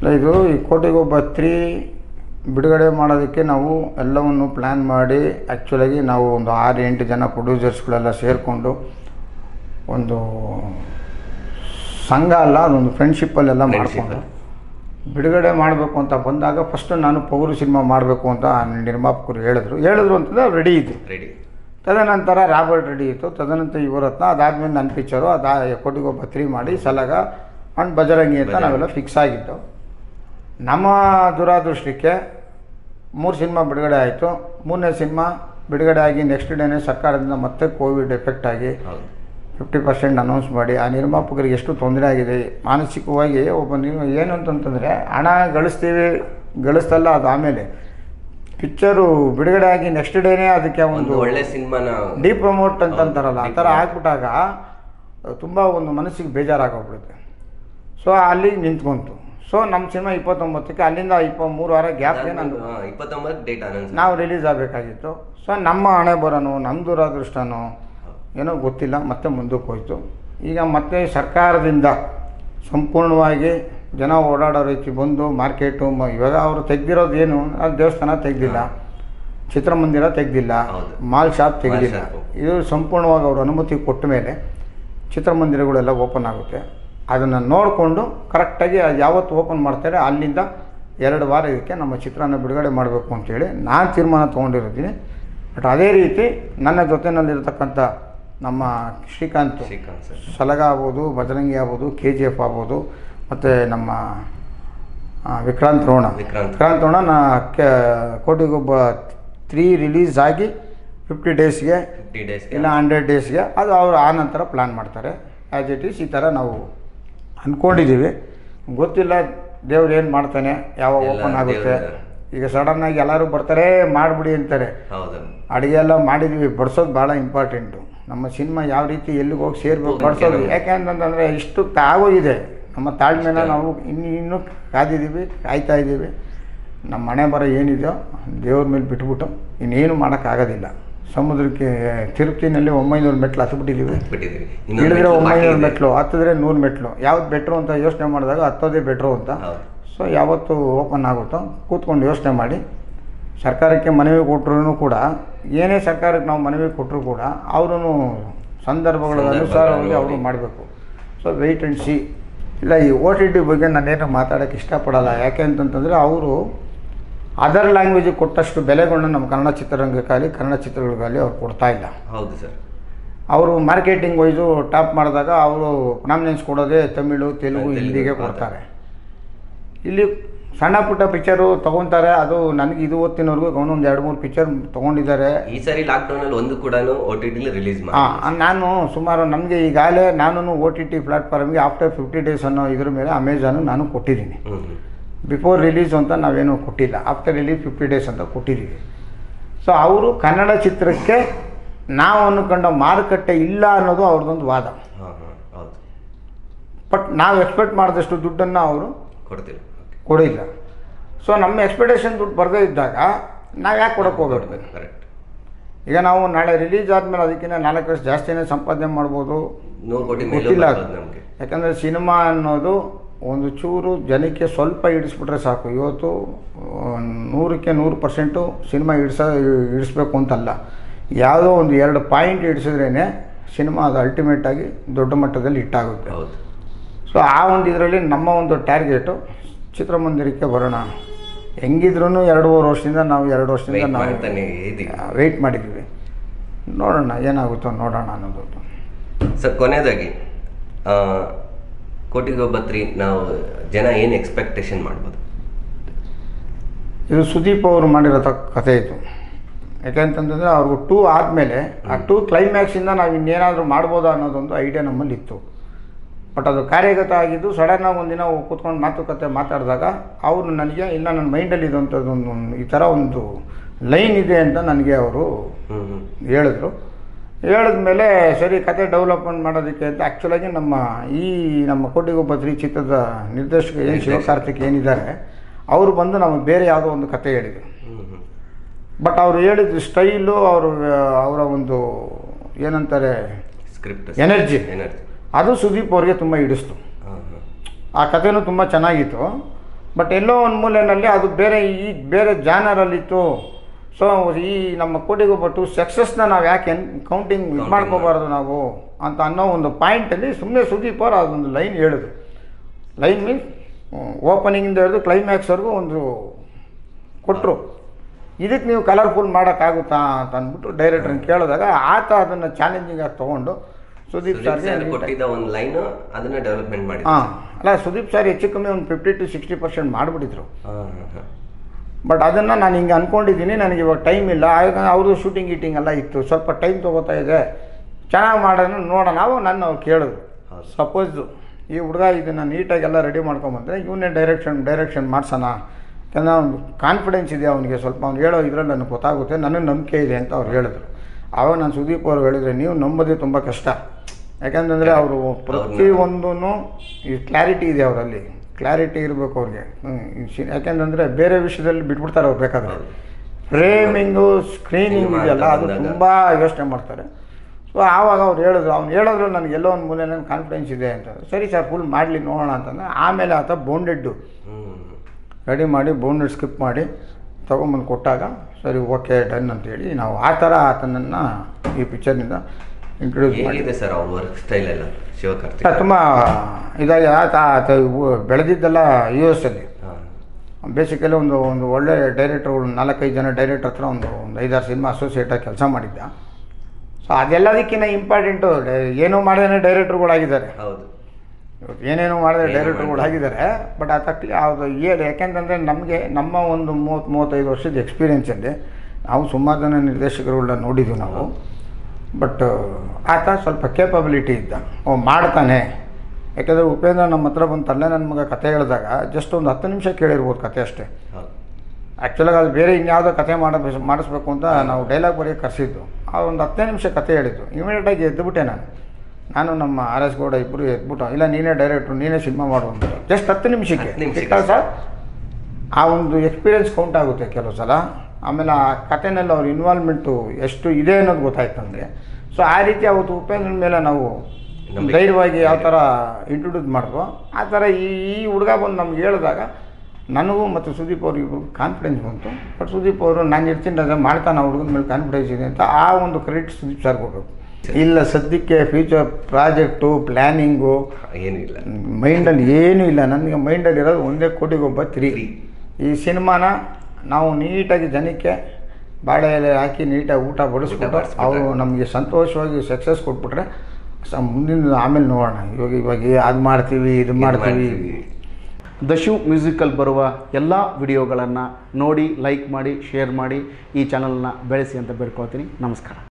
ಇಲ್ಲ, ಇದು ಈ ಕೋಟಿಗೊಬ್ಬ ತ್ರೀ ಬಿಡುಗಡೆ ಮಾಡೋದಕ್ಕೆ ನಾವು ಎಲ್ಲವನ್ನು ಪ್ಲ್ಯಾನ್ ಮಾಡಿ ಆ್ಯಕ್ಚುಲಾಗಿ ನಾವು ಒಂದು ಆರು ಎಂಟು ಜನ ಪ್ರೊಡ್ಯೂಸರ್ಸ್ಗಳೆಲ್ಲ ಸೇರಿಕೊಂಡು ಒಂದು ಸಂಘ ಅಲ್ಲ ಅದೊಂದು ಫ್ರೆಂಡ್ಶಿಪ್ಪಲ್ಲೆಲ್ಲ Friendship. ಮಾಡಿಕೊಂಡು ಬಿಡುಗಡೆ ಮಾಡಬೇಕು ಅಂತ ಬಂದಾಗ ಫಸ್ಟ್ ನಾನು ಪೌರು ಸಿನಿಮಾ ಮಾಡಬೇಕು ಅಂತ ನಿರ್ಮಾಪಕರು ಹೇಳಿದ್ರು ಹೇಳಿದ್ರು ಅಂತಂದರೆ ರೆಡಿ ಇದ್ದೆ ರೆಡಿ ತದನಂತರ ರಾಬರ್ಟ್ ರೆಡಿ ಇತ್ತು ತದನಂತರ ಯುವರತ್ನ ಅದಾದ್ಮೇಲೆ ನನ್ನ ಪಿಕ್ಚರು ಅದಾ ಕೋಟಿಗೊಬ್ಬ ತ್ರೀ ಮಾಡಿ ಸಲಗ ಅಂಡ್ ಬಜರಂಗಿ ಅಂತ ನಾವೆಲ್ಲ ಫಿಕ್ಸ್ ಆಗಿದ್ದು ನಮ್ಮ ದುರಾದೃಷ್ಟಕ್ಕೆ ಮೂರು ಸಿನಿಮಾ ಬಿಡುಗಡೆ ಆಯಿತು ಮೂರನೇ ಸಿನಿಮಾ ಬಿಡುಗಡೆ ಆಗಿ ನೆಕ್ಸ್ಟ್ ಡೇನೇ ಸರ್ಕಾರದಿಂದ ಮತ್ತೆ ಕೋವಿಡ್ ಎಫೆಕ್ಟ್ ಆಗಿ ಹೌದು ಫಿಫ್ಟಿ ಪರ್ಸೆಂಟ್ ಅನೌನ್ಸ್ ಮಾಡಿ ಆ ನಿರ್ಮಾಪಕರಿಗೆ ಎಷ್ಟು ತೊಂದರೆ ಆಗಿದೆ ಮಾನಸಿಕವಾಗಿ ಒಬ್ಬ ನೀವು ಏನು ಅಂತಂತಂದರೆ ಹಣ ಗಳಿಸ್ತೀವಿ ಗಳಿಸ್ತಲ್ಲ ಅದು ಆಮೇಲೆ ಪಿಕ್ಚರು ಬಿಡುಗಡೆ ಆಗಿ ನೆಕ್ಸ್ಟ್ ಡೇನೇ ಅದಕ್ಕೆ ಒಂದು ಒಂದು ಒಳ್ಳೆ ಸಿನಿಮಾನ ಡಿ ಪ್ರಮೋಟ್ ಅಂತ ಹೌದು, ಅಂತಾರಲ್ಲ ಆ ಥರ depromote. ಆಗ್ಬಿಟ್ಟಾಗ ತುಂಬ ಒಂದು ಮನಸ್ಸಿಗೆ ಬೇಜಾರಾಗೋಗ್ಬಿಡುತ್ತೆ ಸೊ ಅಲ್ಲಿಗೆ ನಿಂತ್ಕೊಂತು ಸೊ ನಮ್ಮ ಸಿನಿಮಾ ಇಪ್ಪತ್ತೊಂಬತ್ತಕ್ಕೆ ಅಲ್ಲಿಂದ ಇಪ್ಪ ಮೂರು ವಾರ ಗ್ಯಾಪ್ಗೆ ನಾನು ಇಪ್ಪತ್ತೊಂಬತ್ತು ಡೇಟ್ ಅನೌನ್ಸ್ ನಾವು ರಿಲೀಸ್ ಆಗಬೇಕಾಗಿತ್ತು ಸೊ ನಮ್ಮ ಹಣೆ ಬರೋನು ನಮ್ಮ ದುರಾದೃಷ್ಟನೋ ಏನೋ ಗೊತ್ತಿಲ್ಲ ಮತ್ತೆ ಮುಂದಕ್ಕೆ ಹೋಯ್ತು ಈಗ ಮತ್ತೆ ಸರ್ಕಾರದಿಂದ ಸಂಪೂರ್ಣವಾಗಿ ಜನ ಓಡಾಡೋ ರೀತಿ ಬಂದು ಮಾರ್ಕೆಟು ಮ- ಇವಾಗ ಅವರು ತೆಗ್ದಿರೋದು ಏನು ಅದು ದೇವಸ್ಥಾನ ತೆಗ್ದಿಲ್ಲ ಚಿತ್ರಮಂದಿರ ತೆಗ್ದಿಲ್ಲ ಹೌದು. ಮಾಲ್ ಶಾಪ್ ತೆಗ್ದಿಲ್ಲ ಶಾಪು. ಇದು ಸಂಪೂರ್ಣವಾಗಿ ಅವರು ಅನುಮತಿ ಕೊಟ್ಟ ಮೇಲೆ ಚಿತ್ರಮಂದಿರಗಳೆಲ್ಲ ಓಪನ್ ಆಗುತ್ತೆ ಅದನ್ನು ನೋಡಿಕೊಂಡು ಕರೆಕ್ಟಾಗಿ ಅದು ಯಾವತ್ತು ಓಪನ್ ಮಾಡ್ತಾರೆ ಅಲ್ಲಿಂದ ಎರಡು ವಾರ ಇದಕ್ಕೆ ನಮ್ಮ ಚಿತ್ರನ ಬಿಡುಗಡೆ ಮಾಡಬೇಕು ಅಂತೇಳಿ ನಾನು ತೀರ್ಮಾನ ತೊಗೊಂಡಿರ್ತೀನಿ ಬಟ್ ಅದೇ ರೀತಿ ನನ್ನ ಜೊತೆಯಲ್ಲಿರ್ತಕ್ಕಂಥ ನಮ್ಮ ಶ್ರೀಕಾಂತ್ ಶ್ರೀಕಾಂತ್ ಸರ್ ಸಲಗ ಆಗ್ಬೋದು ಬಜರಂಗಿ ಆಗ್ಬೋದು ಕೆ ಜಿ ಎಫ್ ಆಗ್ಬೋದು ಮತ್ತು ನಮ್ಮ ಆ, ವಿಕ್ರಾಂತ್ ರೋಣ ವಿಕ್ರಾಂತ್. ವಿಕ್ರಾಂತ್ ರೋಣ ನಾ ಕೆ ಕೋಟಿಗೊಬ್ಬ ತ್ರೀ ರಿಲೀಸ್ ಆಗಿ ಫಿಫ್ಟಿ ಡೇಸ್ಗೆ ಫಿಫ್ಟಿ ಡೇಸ್ ಇಲ್ಲ ಹಂಡ್ರೆಡ್ ಡೇಸ್ಗೆ ಅದು ಅವರು ಆ ನಂತರ ಪ್ಲ್ಯಾನ್ ಮಾಡ್ತಾರೆ ಆ್ಯಸ್ ಇಟ್ ಈಸ್ ಈ ಥರ ನಾವು ಅಂದ್ಕೊಂಡಿದ್ದೀವಿ ಗೊತ್ತಿಲ್ಲ ದೇವ್ರು ಏನು ಮಾಡ್ತಾನೆ ಯಾವಾಗ ಎಲ್ಲ ಓಪನ್ ಆಗುತ್ತೆ ದೇವ್ರ- ಈಗ ಸಡನ್ನಾಗಿ ಎಲ್ಲರೂ ಬರ್ತಾರೆ ಮಾಡಿಬಿಡಿ ಅಂತಾರೆ ಹೌದು ಅಡುಗೆ ಎಲ್ಲ ಮಾಡಿದ್ವಿ ಬಡ್ಸೋದು ಭಾಳ ಇಂಪಾರ್ಟೆಂಟು ನಮ್ಮ ಸಿನಿಮಾ ಯಾವ ರೀತಿ ಎಲ್ಲಿಗೆ ಹೋಗಿ ಸೇರ್ಬೇಕು ಹೋಗಿ ಬಡ್ಸೋದು ಕೆಲವು- ಯಾಕೆಂತಂದರೆ ಇಷ್ಟು ಆಗೋಗಿದೆ ನಮ್ಮ ತಾಳ್ಮೆನ ನಾವು ಇನ್ನು ಇನ್ನೂ ಕಾದಿದ್ದೀವಿ ಕಾಯ್ತಾ ಇದ್ದೀವಿ ನಮ್ಮ ಮನೆ ಬರ ಏನಿದೆಯೋ ದೇವ್ರ ಮೇಲೆ ಬಿಟ್ಬಿಟ್ಟು ಇನ್ನೇನು ಮಾಡೋಕ್ಕಾಗೋದಿಲ್ಲ ಸಮುದ್ರಕ್ಕೆ ತಿರುಪ್ತಿನಲ್ಲಿ ಒಂಬೈನೂರು ಮೆಟ್ಲು ಹತ್ಬಿಟ್ಟಿದ್ದೀವಿ ಬಿಟ್ಟಿದ್ದೀವಿ ಇಳಿದ್ರೆ ಇನ್ನೊಂದು ಒಂಬೈನೂರು ಬಾಕಿ ಇದೆ. ಮೆಟ್ಲು ಹತ್ತಿದ್ರೆ ನೂರು ಮೆಟ್ಲು ಯಾವ್ದು ಬೆಟ್ರು ಅಂತ ಯೋಚನೆ ಮಾಡಿದಾಗ ಹತ್ತೋದೇ ಬೆಟ್ರು ಅಂತ ಹೌದು ಸೊ ಯಾವತ್ತು ಓಪನ್ ಆಗುತ್ತೋ ಕೂತ್ಕೊಂಡು ಯೋಚನೆ ಮಾಡಿ ಸರ್ಕಾರಕ್ಕೆ ಮನವಿ ಕೊಟ್ಟರು ಕೂಡ ಏನೇ ಸರ್ಕಾರಕ್ಕೆ ನಾವು ಮನವಿ ಕೊಟ್ಟರು ಕೂಡ ಅವರು ಸಂದರ್ಭಗಳ ಸಂದರ್ಭಗಳನ್ನ ಅನುಸಾರವಾಗಿ ಅವರು ನೋಡಿ. ಮಾಡಬೇಕು ಸೊ ವೆಯ್ಟ್ ಆ್ಯಂಡ್ ಸಿ ಇಲ್ಲ ಈ ಓ ಟಿ ಟಿ ಬಗ್ಗೆ ನಾನೇನು ಮಾತಾಡೋಕ್ಕೆ ಇಷ್ಟಪಡಲ್ಲ ಯಾಕೆ ಅಂತಂತಂದರೆ ಅವರು ಅದರ್ ಲ್ಯಾಂಗ್ವೇಜಿಗೆ ಕೊಟ್ಟಷ್ಟು ಬೆಲೆಗಳನ್ನ ನಮ್ಮ ಕನ್ನಡ ಚಿತ್ರರಂಗಕ್ಕಾಗಲಿ ಕನ್ನಡ ಚಿತ್ರಗಳಿಗಾಗಲಿ ಅವ್ರು ಕೊಡ್ತಾ ಇಲ್ಲ ಹೌದು ಸರ್ ಅವರು ಮಾರ್ಕೆಟಿಂಗ್ ವೈಸು ಟಾಪ್ ಮಾಡಿದಾಗ ಅವರು ಪ್ರಾಮಿನೆನ್ಸ್ ಕೊಡೋದೇ ತಮಿಳು ತೆಲುಗು ತೆಲುಗು, ಹಿಂದಿಗೆ ಹೌದು. ಕೊಡ್ತಾರೆ ಇಲ್ಲಿ ಸಣ್ಣ ಪುಟ್ಟ ಪಿಕ್ಚರು ತೊಗೊತಾರೆ ಅದು ನನಗೆ ಇದು ಹೊತ್ತಿನವರೆಗೂ ಒಂದೊಂದು ಎರಡು ಮೂರು ಪಿಕ್ಚರ್ ತೊಗೊಂಡಿದ್ದಾರೆ ಈ ಸಾರಿ ಲಾಕ್ಡೌನ್ ಅಲ್ಲಿ ಒಂದು ಕೂಡ ಓ ಟಿ ಟಿಲಿ ರಿಲೀಸ್ ಮಾಡಿ ಹಾಂ ನಾನು ಸುಮಾರು ನಮಗೆ ಈಗಾಗಲೇ ನಾನು ಓ ಟಿ ಟಿ ಪ್ಲಾಟ್ಫಾರ್ಮ್ಗೆ ಆಫ್ಟರ್ ಫಿಫ್ಟಿ ಡೇಸ್ ಅನ್ನೋ ಇದ್ರ ಮೇಲೆ ಅಮೆಝಾನು ನಾನು ಕೊಟ್ಟಿದ್ದೀನಿ ಹ್ಮ್ ಹ್ಮ್. ಬಿಫೋರ್ ರಿಲೀಸ್ ಅಂತ ನಾವೇನು ಕೊಟ್ಟಿಲ್ಲ ಆಫ್ಟರ್ ರಿಲೀಸ್ ಫಿಫ್ಟಿ ಡೇಸ್ ಅಂತ ಕೊಟ್ಟಿದ್ದೀವಿ ಸೊ ಅವರು ಕನ್ನಡ ಚಿತ್ರಕ್ಕೆ ನಾವು ಅನ್ಕೊಂಡ ಮಾರುಕಟ್ಟೆ ಇಲ್ಲ ಅನ್ನೋದು ಅವ್ರದ್ದೊಂದು ವಾದ ಹಾ ಹಾ ಹೌದು ಬಟ್ ನಾವು ಎಕ್ಸ್ಪೆಕ್ಟ್ ಮಾಡಿದಷ್ಟು ದುಡ್ಡನ್ನು ಅವರು ಕೊಡ್ತೀವಿ ಓಕೆ ಕೊಡಿಲ್ಲ ಸೊ ನಮ್ಮ ಎಕ್ಸ್ಪೆಕ್ಟೇಷನ್ ದುಡ್ಡು ಬರದೇ ಇದ್ದಾಗ ನಾವು ಯಾಕೆ ಕೊಡೋಕೆ ಹೋಗ್ಬೇಕು ಕರೆಕ್ಟ್ ಈಗ ನಾವು ನಾಳೆ ರಿಲೀಸ್ ಆದಮೇಲೆ ಅದಕ್ಕಿಂತ ನಾಲ್ಕು ವರ್ಷ ಜಾಸ್ತಿನೇ ಸಂಪಾದನೆ ಮಾಡ್ಬೋದು ನೂರು ಕೋಟಿ ಮೇಲೆ ಗೊತ್ತಿಲ್ಲ ಬರ್ಬೋದು ನಮಗೆ ಯಾಕಂದರೆ ಸಿನಿಮಾ ಅನ್ನೋದು ಒಂದು ಚೂರು ಜನಕ್ಕೆ ಸ್ವಲ್ಪ ಇಡಿಸ್ಬಿಟ್ರೆ ಸಾಕು ಇವತ್ತು ಆ, ನೂರಕ್ಕೆ ನೂರು ಪರ್ಸೆಂಟು ಸಿನಿಮಾ ಇಡಿಸ ಇಡಿಸ್ಬೇಕು ಅಂತಲ್ಲ ಯಾವುದೋ ಒಂದು ಎರಡು ಪಾಯಿಂಟ್ ಇಡಿಸಿದ್ರೇ ಸಿನಿಮಾ ಅದು ಅಲ್ಟಿಮೇಟಾಗಿ ದೊಡ್ಡ ಮಟ್ಟದಲ್ಲಿ ಹಿಟ್ಟಾಗುತ್ತೆ ಹೌದು ಸೊ ಆ ಒಂದು ಇದರಲ್ಲಿ ನಮ್ಮ ಒಂದು ಟಾರ್ಗೆಟು ಚಿತ್ರಮಂದಿರಕ್ಕೆ ಬರೋಣ ಹೆಂಗಿದ್ರೂ ಎರಡೂವರೆ ವರ್ಷದಿಂದ ನಾವು ಎರಡು ವರ್ಷದಿಂದ ವೆಯ್ಟ್ ನಾವು ಮಾಡ್ತಾನೆ ಇದೀವಿ ವೆಯ್ಟ್ ಮಾಡಿದ್ದೀವಿ ನೋಡೋಣ ಏನಾಗುತ್ತೋ ನೋಡೋಣ ಅನ್ನೋದು ಸರ್ ಕೊನೆಯದಾಗಿ ಆ, ಕೋಟಿಗೊಬ್ಬ ತ್ರೀ ನಾವು ಜನ ಏನು ಎಕ್ಸ್ಪೆಕ್ಟೇಷನ್ ಮಾಡ್ಬೋದು ಇದು ಸುದೀಪ್ ಅವರು ಮಾಡಿರೋ ತ- ಕಥೆ ಇದು ಯಾಕೆಂತಂದರೆ ಅವ್ರಿಗೂ ಟೂ ಆದಮೇಲೆ ಆ ಟೂ ಕ್ಲೈಮ್ಯಾಕ್ಸಿಂದ ನಾವು ಇನ್ನೇನಾದರೂ ಮಾಡ್ಬೋದಾ ಅನ್ನೋದೊಂದು ಐಡಿಯಾ ನಮ್ಮಲ್ಲಿ ಇತ್ತು ಬಟ್ ಅದು ಕಾರ್ಯಗತ ಆಗಿದ್ದು ಸಡನ್ನಾಗಿ ಒಂದಿನ ಕೂತ್ಕೊಂಡು ಮಾತುಕತೆ ಮಾತಾಡಿದಾಗ ಅವರು ನನಗೆ ಇಲ್ಲ ನನ್ನ ಮೈಂಡಲ್ಲಿ ಇದಂಥದ್ದೊಂದು ಈ ಥರ ಒಂದು ಲೈನ್ ಇದೆ ಅಂತ ನನಗೆ ಅವರು ಹ್ಮ್ ಹ್ಮ್ ಹೇಳಿದ್ರು ಹೇಳಿದ್ಮೇಲೆ ಸರಿ ಕತೆ ಡೆವಲಪ್ಮೆಂಟ್ ಮಾಡೋದಕ್ಕೆ ಅಂತ ಆ್ಯಕ್ಚುಲಾಗಿ ನಮ್ಮ ಈ ನಮ್ಮ ಕೋಟಿಗೊಬ್ಬ ತ್ರೀ ಚಿತ್ರದ ನಿರ್ದೇಶಕ ಏನು ಶಿವಕಾರ್ತಿಕ್ ಏನಿದ್ದಾರೆ ಅವರು ಬಂದು ನಮಗೆ ಬೇರೆ ಯಾವುದೋ ಒಂದು ಕತೆ ಹೇಳಿದರು ಹ್ಮ್ ಹ್ಮ್ ಬಟ್ ಅವ್ರು ಹೇಳಿದ ಸ್ಟೈಲು ಅವರು ಅವರ ಒಂದು ಏನಂತಾರೆ ಸ್ಕ್ರಿಪ್ಟ್ ಎನರ್ಜಿ ಎನರ್ಜಿ ಅದು ಸುದೀಪ್ ಅವ್ರಿಗೆ ತುಂಬ ಹಿಡಿಸ್ತು ಹಾಂ ಹಾಂ ಆ ಕಥೆನೂ ತುಂಬ ಚೆನ್ನಾಗಿತ್ತು ಬಟ್ ಎಲ್ಲೋ ಒಂದು ಮೂಲೆಯಲ್ಲಿ ಅದು ಬೇರೆ ಈ ಬೇರೆ ಜಾನರಲ್ಲಿತ್ತು ಸೊ ಈ ನಮ್ಮ ಕೋಟಿಗೊಬ್ಬಟ್ಟು ಸಕ್ಸಸ್ನ ನಾವು ಯಾಕೆ ಕೌಂಟಿಂಗ್ ಇದು Counting ಮಾಡ್ಕೋಬಾರ್ದು ನಾವು ಅಂತ ಅನ್ನೋ ಒಂದು ಪಾಯಿಂಟಲ್ಲಿ ಸುಮ್ಮನೆ ಸುದೀಪ್ ಅವರು ಅದೊಂದು ಲೈನ್ ಹೇಳಿದ್ರು ಲೈನ್ ಮೀನ್ಸ್ ಓಪನಿಂಗಿಂದ ಹಿಡಿದು ಕ್ಲೈಮ್ಯಾಕ್ಸ್ವರೆಗೂ ಒಂದು ಕೊಟ್ಟರು ಇದಕ್ಕೆ ನೀವು ಕಲರ್ಫುಲ್ ಮಾಡೋಕ್ಕಾಗುತ್ತಾ ಅಂತ ಅಂದ್ಬಿಟ್ಟು ಡೈರೆಕ್ಟ್ರನ್ನ ಕೇಳಿದಾಗ ಆತ ಅದನ್ನು ಚಾಲೆಂಜಿಂಗ್ ಆಗಿ ತೊಗೊಂಡು ಸುದೀಪ್ ಸುದೀಪ್ ಸರ್ ಸರ್ಗೆ ಕೊಟ್ಟಿದ್ದ ಒಂದು ಲೈನ್ ಅದನ್ನ ಡೆವಲಪ್ಮೆಂಟ್ ಮಾಡಿ ಹಾಂ ಅಲ್ಲ ಸುದೀಪ್ ಸರ್ ಹೆಚ್ಚು ಕಮ್ಮಿ ಒಂದು ಫಿಫ್ಟಿ ಟು ಸಿಕ್ಸ್ಟಿ ಪರ್ಸೆಂಟ್ ಮಾಡಿಬಿಟ್ಟಿದ್ರು ಹಾಂ ಹಾಂ ಹಾಂ ಬಟ್ ಅದನ್ನು ನಾನು ಹಿಂಗೆ ಅಂದ್ಕೊಂಡಿದ್ದೀನಿ ನನಗೆ ಇವಾಗ ಟೈಮ್ ಇಲ್ಲ ಆಗ ಅವ್ರದ್ದು ಶೂಟಿಂಗ್ ಗೀಟಿಂಗ್ ಎಲ್ಲ ಇತ್ತು ಸ್ವಲ್ಪ ಟೈಮ್ ತೊಗೋತಾ ಇದೆ ಚೆನ್ನಾಗಿ ಮಾಡೋಣ ನೋಡೋಣ ಅವಾಗ ನನ್ನ ಅವ್ರು ಕೇಳಿದ್ರು ಹೌದು. ಸಪೋಸ್ ಈ ಹುಡುಗ ಇದನ್ನು ನೀಟಾಗೆಲ್ಲ ರೆಡಿ ಮಾಡ್ಕೊಂಬಂದ್ರೆ ಇವನ್ನೇ ಡೈರೆಕ್ಷನ್ ಡೈರೆಕ್ಷನ್ ಮಾಡ್ಸೋಣ ಯಾಕಂದ್ರೆ ಅವ್ನು ಕಾನ್ಫಿಡೆನ್ಸ್ ಇದೆ ಅವನಿಗೆ ಸ್ವಲ್ಪ ಅವ್ನು ಹೇಳೋ ಇದ್ರಲ್ಲಿ ನನಗೆ ಗೊತ್ತಾಗುತ್ತೆ ನನಗೆ ನಂಬಿಕೆ ಇದೆ ಅಂತ ಅವ್ರು ಹೇಳಿದ್ರು ಆವಾಗ ನಾನು ಸುದೀಪ್ ಅವರು ಹೇಳಿದ್ರೆ ನೀವು ನಂಬೋದೇ ತುಂಬ ಕಷ್ಟ ಯಾಕಂತಂದರೆ ಅವರು ಪ್ರತಿಯೊಂದೂ ಈ ಕ್ಲಾರಿಟಿ ಇದೆ ಅವರಲ್ಲಿ ಕ್ಲಾರಿಟಿ ಇರಬೇಕು ಅವ್ರಿಗೆ ಹ್ಮ್, ಈ ಸಿ- ಯಾಕೆಂತಂದರೆ ಬೇರೆ ವಿಷಯದಲ್ಲಿ ಬಿಟ್ಬಿಡ್ತಾರೆ ಅವ್ರು ಬೇಕಾದ್ರೆ ಹೌದು. ಫ್ರೇಮಿಂಗು ಸ್ಕ್ರೀನಿಂಗ್ Screen ಇದೆಯಲ್ಲ ಅದು ಮಾಡ್ತಾ ತುಂಬ ಯೋಚನೆ ಮಾಡ್ತಾರೆ ಸೊ ಆವಾಗ ಅವ್ರು ಹೇಳಿದ್ರು ಅವ್ನು ಹೇಳಿದ್ರು ನನಗೆ ಎಲ್ಲೋ ಒಂದು ಮೂಲೆ ನನಗೆ ಕಾನ್ಫಿಡೆನ್ಸ್ ಇದೆ ಅಂತ ಸರಿ ಸರ್ ಫುಲ್ ಮಾಡಲಿ ನೋಡೋಣ ಅಂತಂದ್ರೆ ಆಮೇಲೆ ಆತ ಬೋಂಡೆಡ್ಡು ಹ್ಮ್ ರೆಡಿ ಮಾಡಿ ಬೋಂಡೆಡ್ ಸ್ಕಿಪ್ ಮಾಡಿ ತೊಗೊಂಬಂದು ಕೊಟ್ಟಾಗ ಸರಿ ಓಕೆ ಡನ್ ಅಂತೇಳಿ ನಾವು ಆ ಥರ ಆತನನ್ನು ಈ ಪಿಕ್ಚರ್ನಿಂದ ಇಂಟ್ರೊಡ್ಯೂಸ್ ಮಾಡಿ ಹೇಗಿದೆ ಸರ್ ಅವ್ರ ವರ್ಕ್ ಸ್ಟೈಲ್ ಎಲ್ಲ ಶಿವಕಾರ್ತಿಕ್ ತುಂಬ ಇದಾಗಿ ಆತ ಆತ ಉ- ಬೆಳೆದಿದ್ದೆಲ್ಲ ಯು ಎಸ್ ಅಲ್ಲಿ ಹಾಂ ಬೇಸಿಕಲಿ ಒಂದು ಒಂದು ಒಳ್ಳೆ ಡೈರೆಕ್ಟರ್ಗಳು ನಾಲ್ಕೈದು ಜನ ಡೈರೆಕ್ಟರ್ ಹತ್ರ ಒಂದು ಒಂದು ಐದಾರು ಸಿನಿಮಾ ಅಸೋಸಿಯೇಟಾಗಿ ಕೆಲಸ ಮಾಡಿದ್ದ ಸೊ ಅದೆಲ್ಲದಕ್ಕಿಂತ ಇಂಪಾರ್ಟೆಂಟು ಏನೂ ಮಾಡದೇ ಡೈರೆಕ್ಟರ್ಗಳಾಗಿದ್ದಾರೆ ಹೌದು ಇವತ್ತು ಏನೇನೋ ಮಾಡಿದ್ರೆ ಏನೂ ಡೈರೆಕ್ಟರ್ಗಳು ಆಗಿದ್ದಾರೆ ಬಟ್ ಆ ತಕ್ಕಲಿ ಅದು ಏನು ಯಾಕೆಂತಂದರೆ ನಮಗೆ ನಮ್ಮ ಒಂದು ಮೂವತ್ತು ಮೂವತ್ತೈದು ವರ್ಷದ ಎಕ್ಸ್ಪೀರಿಯೆನ್ಸಲ್ಲಿ ನಾವು ಸುಮಾರು ಜನ ನಿರ್ದೇಶಕರುಗಳನ್ನ ನೋಡಿದ್ದೀವಿ ನಾವು ಬಟ್ ಆತ ಸ್ವಲ್ಪ ಕೇಪಬಿಲಿಟಿ ಇದ್ದ ಓ ಮಾಡ್ತಾನೆ ಯಾಕೆಂದರೆ ಉಪೇಂದ್ರ ನಮ್ಮ ಹತ್ರ ಬಂದು ತನ್ನೇ ನನ್ನ ಮಗ ಕತೆ ಹೇಳಿದಾಗ ಜಸ್ಟ್ ಒಂದು ಹತ್ತು ನಿಮಿಷ ಕೇಳಿರ್ಬೋದು ಕತೆ ಅಷ್ಟೇ ಹೌದು ಆ್ಯಕ್ಚುಲಾಗಿ ಅದು ಬೇರೆ ಇನ್ಯಾವುದೋ ಕತೆ ಮಾಡಬೇಕು ಮಾಡಿಸ್ಬೇಕು ಅಂತ ನಾವು ಡೈಲಾಗ್ ಬರೆಯೋಕೆ ಕರೆಸಿದ್ದು ಆ ಒಂದು ಹತ್ತೇ ನಿಮಿಷ ಕತೆ ಹೇಳಿದ್ದು ಇಮಿಡಿಯೇಟಾಗಿ ಎದ್ದುಬಿಟ್ಟೆ ನಾನು ನಾನು ನಮ್ಮ ಆರ್ ಎಸ್ ಗೌಡ ಇಬ್ಬರು ಎದ್ಬಿಟ್ಟು ಇಲ್ಲ ನೀನೇ ಡೈರೆಕ್ಟ್ರು ನೀನೇ ಸಿನಿಮಾ ಮಾಡು ಅಂತ ಜಸ್ಟ್ ಹತ್ತು ನಿಮಿಷಕ್ಕೆ ಹತ್ತು ನಿಮಿಷಕ್ಕೆ. ಸಿಗ್ತಾ ಸರ್ ಆ ಒಂದು ಎಕ್ಸ್ಪೀರಿಯನ್ಸ್ ಕೌಂಟ್ ಆಗುತ್ತೆ ಕೆಲವು ಸಲ ಆಮೇಲೆ ಆ ಕಥೆನಲ್ಲಿ ಅವ್ರ ಇನ್ವಾಲ್ವ್ಮೆಂಟು ಎಷ್ಟು ಇದೆ ಅನ್ನೋದು ಗೊತ್ತಾಯ್ತು ನನಗೆ ಸೊ ಆ ರೀತಿ ಅವತ್ತು ಉಪೇಂದ್ರನ ಮೇಲೆ ನಾವು ನಂಬಿಕೆ. ಧೈರ್ಯವಾಗಿ ಯಾವ ಥರ ಇಂಟ್ರೊಡ್ಯೂಸ್ ಮಾಡಿದ್ವು ಆ ಥರ ಈ ಈ ಹುಡುಗ ಬಂದು ನಮ್ಗೆ ಹೇಳಿದಾಗ ನನಗೂ ಮತ್ತು ಸುದೀಪ್ ಅವ್ರಿಗೂ ಕಾನ್ಫಿಡೆನ್ಸ್ ಬಂತು ಬಟ್ ಸುದೀಪ್ ಅವರು ನಾನು ಇರ್ತೀನಿ ಅದೇ ಮಾಡ್ತಾನೆ ಆ ಹುಡುಗನ ಮೇಲೆ ಕಾನ್ಫಿಡೆನ್ಸ್ ಇದೆ ಅಂತ ಆ ಒಂದು ಕ್ರೆಡಿಟ್ ಸುದೀಪ್ ಸರ್ಗೆ ಹೋಗ್ಬೇಕು ಇಲ್ಲ ಸದ್ಯಕ್ಕೆ ಫ್ಯೂಚರ್ ಪ್ರಾಜೆಕ್ಟು ಪ್ಲ್ಯಾನಿಂಗು ಏನೂ ಇಲ್ಲ ಮೈಂಡಲ್ಲಿ ಏನೂ ಇಲ್ಲ ನನಗೆ ಮೈಂಡಲ್ಲಿ ಇರೋದು ಒಂದೇ ಕೋಟಿಗೊಬ್ಬ ತ್ರೀ Three. ಈ ಸಿನಿಮಾನ ನಾವು ನೀಟಾಗಿ ಜನಕ್ಕೆ ಬಾಳೆ ಎಲೆ ಹಾಕಿ ನೀಟಾಗಿ ಊಟ ಬಡಿಸ್ಬಿಟ್ಟು ಬಡಿಸ್ಬಿಟ್ರೆ. ಅವರು ನಮಗೆ ಸಂತೋಷವಾಗಿ ಸಕ್ಸಸ್ ಕೊಟ್ಬಿಟ್ರೆ ಸ ಮುಂದಿನ ಆಮೇಲೆ ನೋಡೋಣ ಇವಾಗ ಇವಾಗ ಅದು ಮಾಡ್ತೀವಿ ಇದು ಇದು ಮಾಡ್ತೀವಿ ದಶು ಮ್ಯೂಸಿಕಲ್ ಬರುವ ಎಲ್ಲ ವಿಡಿಯೋಗಳನ್ನು ನೋಡಿ ಲೈಕ್ ಮಾಡಿ ಶೇರ್ ಮಾಡಿ ಈ ಚಾನಲ್ನ ಬೆಳೆಸಿ ಅಂತ ಬೇಡ್ಕೊಳ್ತೀನಿ ನಮಸ್ಕಾರ